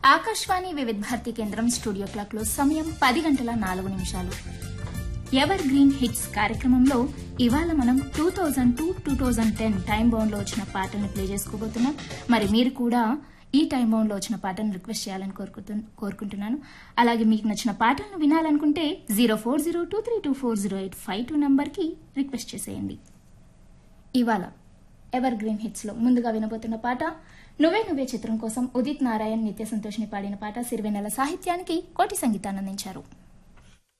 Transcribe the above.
ఆకాశవాణి వివిధ భారతి కేంద్రం studio clock లో సమయం పది గంటల నాలుగు నిమిషాలు ఎవర్ గ్రీన్ హిట్స్ కార్యక్రమంలో ఇవాళ మనం two thousand to two thousand ten time bound లో వచ్చిన పాటల్ని ప్లే చేసుకోబోతున్నాం మరి మీరు కూడా ఈ టైం బౌండ్ లో వచ్చిన పాటను రిక్వెస్ట్ చేయాలని కోరుకుతు- కోరుకుంటున్నాను అలాగే మీకు నచ్చిన పాటలను వినాలనుకుంటే zero four zero two three two four zero eight five two నంబర్కి రిక్వెస్ట్ చేసేయండి ఇవాళ ఎవర్ గ్రీన్ హిట్స్ లో ముందుగా వినబోతున్న పాట నువ్వే నువ్వే చిత్రం కోసం ఉదిత్ నారాయణ్ నిత్య సంతోష్ని పాడిన పాట సిరివెన్నెల సాహిత్యానికి కోటి సంగీతాన్ని అందించారు